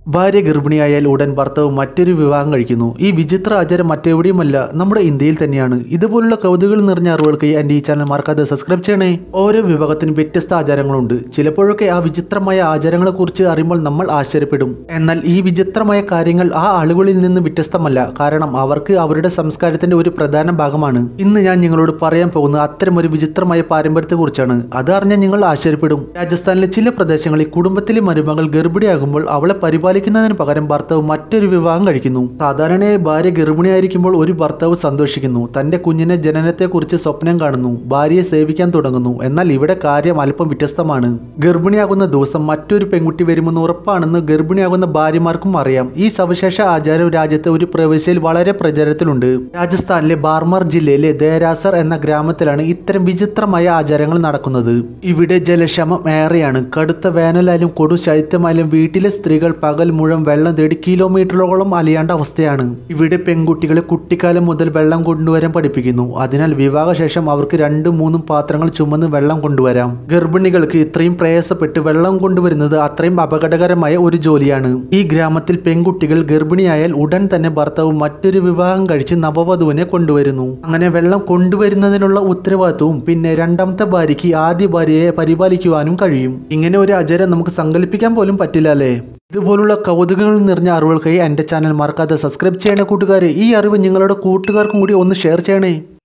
ഭാര്യ ഗർഭിണിയായാൽ ഉടൻ ഭർത്താവ് മറ്റൊരു വിവാഹം കഴിക്കുന്നു ഈ വിചിത്ര ആചാരം മറ്റെവിടെയുമല്ല നമ്മുടെ ഇന്ത്യയിൽ തന്നെയാണ് ഇതുപോലുള്ള കൗതുകൾ നിറഞ്ഞ അറിവുകൾക്ക് എൻ്റെ ഈ ചാനൽ മറക്കാതെ സബ്സ്ക്രൈബ് ചെയ്യണേ ഓരോ വിഭാഗത്തിനും വ്യത്യസ്ത ആചാരങ്ങളുണ്ട് ചിലപ്പോഴൊക്കെ ആ വിചിത്രമായ ആചാരങ്ങളെക്കുറിച്ച് അറിയുമ്പോൾ നമ്മൾ ആശ്ചര്യപ്പെടും എന്നാൽ ഈ വിചിത്രമായ കാര്യങ്ങൾ ആ ആളുകളിൽ നിന്ന് വ്യത്യസ്തമല്ല കാരണം അവർക്ക് അവരുടെ സംസ്കാരത്തിന്റെ ഒരു പ്രധാന ഭാഗമാണ് ഇന്ന് ഞാൻ നിങ്ങളോട് പറയാൻ പോകുന്നത് അത്തരം ഒരു വിചിത്രമായ പാരമ്പര്യത്തെക്കുറിച്ചാണ് അത് അറിഞ്ഞാൽ നിങ്ങൾ ആശ്ചര്യപ്പെടും രാജസ്ഥാനിലെ ചില പ്രദേശങ്ങളിൽ കുടുംബത്തിലെ മരുമകൾ ഗർഭിണിയാകുമ്പോൾ അവളെ പരിപാലിക്കുന്നതിന് പകരം ഭർത്താവ് മറ്റൊരു വിവാഹം കഴിക്കുന്നു സാധാരണയായി ഭാര്യ ഗർഭിണിയായിരിക്കുമ്പോൾ ഒരു ഭർത്താവ് സന്തോഷിക്കുന്നു തന്റെ കുഞ്ഞിനെ ജനനത്തെക്കുറിച്ച് സ്വപ്നം കാണുന്നു ഭാര്യയെ സേവിക്കാൻ തുടങ്ങുന്നു എന്നാൽ ഇവിടെ കാര്യം അല്പം വ്യത്യസ്തമാണ് ഗർഭിണിയാകുന്ന ദിവസം മറ്റൊരു പെൺകുട്ടി വരുമെന്ന് ഉറപ്പാണെന്ന് ഗർഭിണിയാകുന്ന ഭാര്യമാർക്കും അറിയാം ഈ സവിശേഷ ആചാരം രാജ്യത്തെ ഒരു പ്രവിശ്യയിൽ വളരെ പ്രചാരത്തിലുണ്ട് രാജസ്ഥാനിലെ ബാർമർ ജില്ലയിലെ ദേരാസർ എന്ന ഗ്രാമത്തിലാണ് ഇത്തരം വിചിത്രമായ ആചാരങ്ങൾ നടക്കുന്നത് ഇവിടെ ജലക്ഷമം ഏറെയാണ് കടുത്ത വേനലായാലും കൊടു ശൈത്യമായാലും വീട്ടിലെ സ്ത്രീകൾ പകൽ മുഴുവൻ വെള്ളം തേടി കിലോമീറ്ററുകളോളം അലിയേണ്ട അവസ്ഥയാണ് ഇവിടെ പെൺകുട്ടികളെ കുട്ടിക്കാലം മുതൽ വെള്ളം കൊണ്ടുവരാൻ പഠിപ്പിക്കുന്നു അതിനാൽ വിവാഹശേഷം അവർക്ക് രണ്ടും മൂന്നും പാത്രങ്ങൾ ചുമന്ന് വെള്ളം കൊണ്ടുവരാം ഗർഭിണികൾക്ക് ഇത്രയും പ്രയാസപ്പെട്ട് വെള്ളം കൊണ്ടുവരുന്നത് അത്രയും അപകടകരമായ ഒരു ജോലിയാണ് ഈ ഗ്രാമത്തിൽ പെൺകുട്ടികൾ ഗർഭിണിയായാൽ ഉടൻ തന്നെ ഭർത്താവ് മറ്റൊരു വിവാഹം കഴിച്ച് നവവധുവിനെ കൊണ്ടുവരുന്നു അങ്ങനെ വെള്ളം കൊണ്ടുവരുന്നതിനുള്ള ഉത്തരവാദിത്വവും പിന്നെ രണ്ടാമത്തെ ഭാര്യയ്ക്ക് ആദ്യ ഭാര്യയെ പരിപാലിക്കുവാനും കഴിയും ഇങ്ങനെ ഒരു ആചാരം നമുക്ക് സങ്കല്പിക്കാൻ പോലും പറ്റില്ല അല്ലേ ഇതുപോലുള്ള കൗതുകങ്ങൾ നിറഞ്ഞ അറിവുകൾക്കായി എൻ്റെ ചാനൽ മറക്കാതെ സബ്സ്ക്രൈബ് ചെയ്യണേ കൂട്ടുകാരെ ഈ അറിവ് നിങ്ങളുടെ കൂട്ടുകാർക്കും കൂടി ഒന്ന് ഷെയർ ചെയ്യണേ